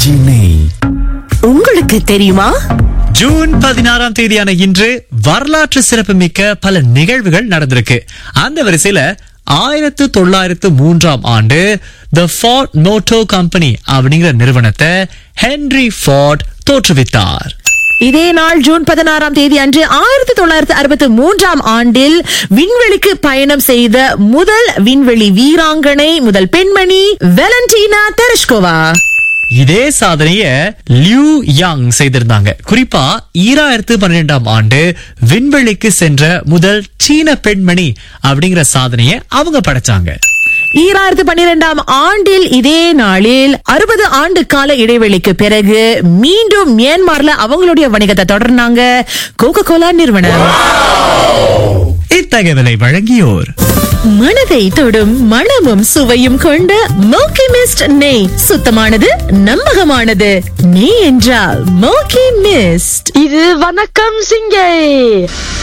RKG நெய் உங்களுக்கு தெரியுமா ஜூன் பதினாறாம் தேதியான இன்று வரலாற்று சிறப்புமிக்க பல நிகழ்வுகள் நடந்திருக்கு அந்த வரிசையில ஆயிரத்து தொள்ளாயிரத்து மூன்றாம் ஆண்டு த ஃபார்ட் மோட்டோ கம்பெனி அப்படிங்கிற நிறுவனத்தை ஹென்ரி ஃபார்ட் தோற்றுவித்தார் இதே நாள் ஜூன் பதினாறாம் தேதி அன்று ஆயிரத்தி தொள்ளாயிரத்தி அறுபத்தி மூன்றாம் ஆண்டில் விண்வெளிக்கு பயணம் செய்த முதல் விண்வெளி வீராங்கனை முதல் பெண்மணி வெலண்டினா தெரஷ்கோவா இதே சாதனைய லியூ யாங் செய்திருந்தாங்க குறிப்பா ஈராயிரத்து பன்னிரெண்டாம் ஆண்டு விண்வெளிக்கு சென்ற முதல் சீன பெண்மணி அப்படிங்கிற சாதனைய அவங்க படைச்சாங்க ஈராயிரத்து பன்னிரெண்டாம் ஆண்டில் இதே நாளில் அறுபது ஆண்டு கால இடைவெளிக்கு பிறகு மீண்டும் மியான்மர்ல அவங்களுடைய வணிகத்தை தொடர்ந்தாங்க கோகோ கோலா நிறுவனம் இத்தகவலை வழங்கியோர் மனதை தொடும் மணமும் சுவையும் கொண்ட மோக்கி மிஸ்ட் நெய் சுத்தமானது நம்பகமானது நெய் என்றால் மோக்கி மிஸ்ட் இது வணக்கம் சிங்கை